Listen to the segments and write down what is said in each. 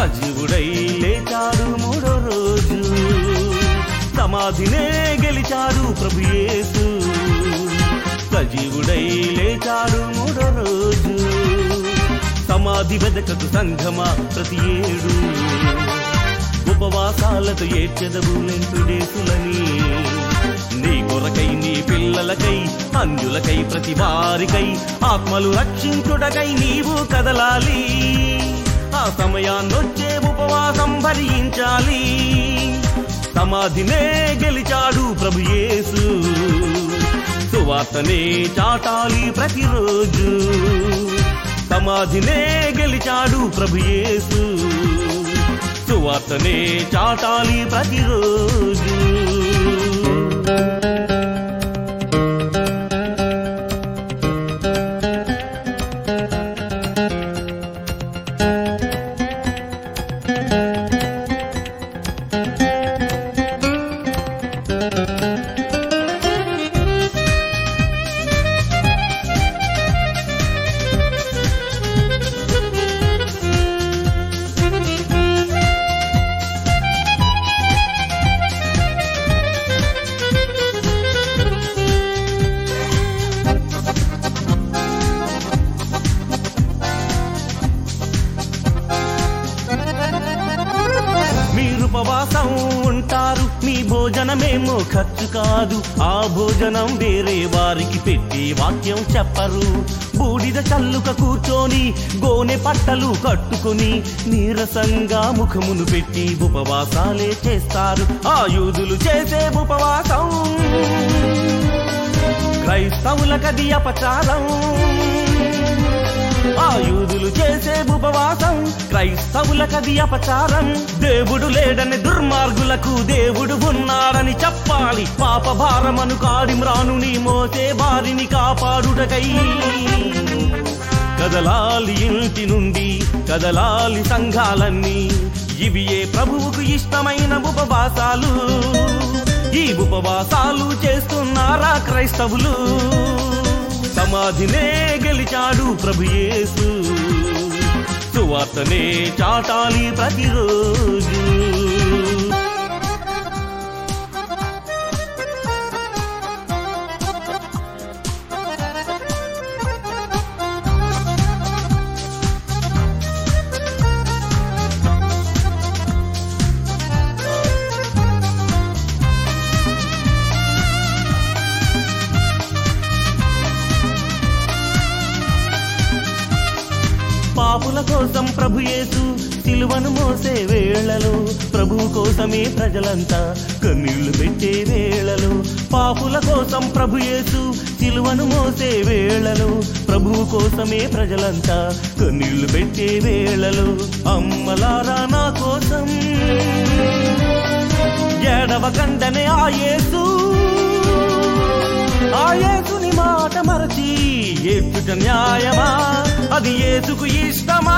సజీవుడై లేచాడు మూడో రోజు సమాధినే గెలిచాడు ప్రభు యేసు సజీవుడై లేచాడు మూడో రోజు సమాధి వెదకకు సంఘమా ప్రతి ఏడు ఉపవాసాలతో ఏడ్చెదవు లెంటుడేసులని నీ కొరకై నీ పిల్లలకై అన్యులకై ప్రతి వారికై ఆత్మలు రక్షించుటకై నీవు కదలాలి ఆ సమయాన్నొచ్చే ఉపవాసం భరించాలి సమాధినే గెలిచాడు ప్రభు యేసు సువార్తనే చాటాలి ప్రతిరోజు సమాధినే గెలిచాడు ప్రభు యేసు సువార్తనే చాటాలి ప్రతిరోజు మీరు ఉపవాసం ఉంటారు మీ భోజనమేమో ఖర్చు కాదు ఆ భోజనం వేరే వారికి పెట్టి వాక్యం చెప్పరు బూడిద చల్లుక కూర్చొని గోనె పట్టలు కట్టుకొని నీరసంగా ముఖమును పెట్టి ఉపవాసాలే చేస్తారు ఆ యూదులు చేసే ఉపవాసం క్రైస్తవులకది అపచారం ఆ యూదులు చేసే ఉపవాసం క్రైస్తవులకది అపచారం దేవుడు లేడని దుర్మార్గులకు దేవుడు ఉన్నాడని చెప్పాలి పాప భారమను కాడిమ్రానుని మోసే వారిని కాపాడుటకై కదలాలి ఇంటి నుండి కదలాలి సంఘాలన్నీ ఇవి ఏ ప్రభువుకు ఇష్టమైన ఉపవాసాలు ఈ ఉపవాసాలు చేస్తున్నారా క్రైస్తవులు సమాధినే గెలిచాడు ప్రభు యేసు సువార్తనే చాటాలి ప్రతిరోజు పాపుల కోసం ప్రభు యేసు సిలువను మోసే వేళలో ప్రభు కోసమే ప్రజలంతా కన్నీళ్లు పెట్టే వేళలో పాపుల కోసం ప్రభు యేసు సిలువను మోసే వేళలో ప్రభు కోసమే ప్రజలంతా కన్నీళ్లు పెట్టే వేళలో అమ్మలారా నా కోసం ఏడవ కండనే ఆ యేసు ఆ యేసుని మాట మరచి ఏడ్చుట న్యాయమా అది యేసుకు ఇష్టమా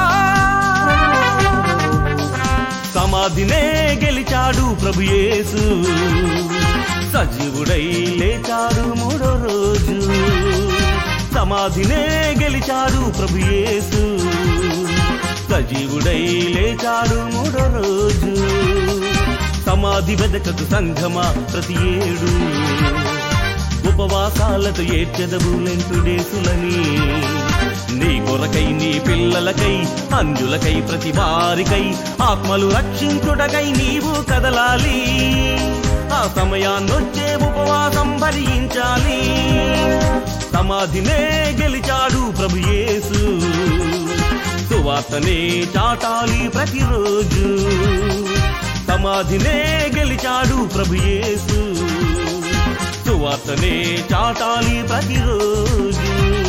సమాధినే గెలిచాడు ప్రభు యేసు సజీవుడై లేచాడు మూడో రోజు సమాధినే గెలిచాడు ప్రభు యేసు సజీవుడై లేచాడు మూడో రోజు సమాధి వెదకకు సంఘమా ప్రతి ఏడు ఉపవాసాలతో ఏడ్చెదవు లెంటుడేసులని నీ కొరకై నీ పిల్లలకై అంజులకై ప్రతి వారికై ఆత్మలు రక్షించుటకై నీవు కదలాలి ఆ సమయాన్నొచ్చే ఉపవాసం భరించాలి సమాధినే గెలిచాడు ప్రభు యేసు సువార్తనే చాటాలి ప్రతిరోజు సమాధినే గెలిచాడు ప్రభు యేసు సువార్తనే చాటాలి ప్రతిరోజు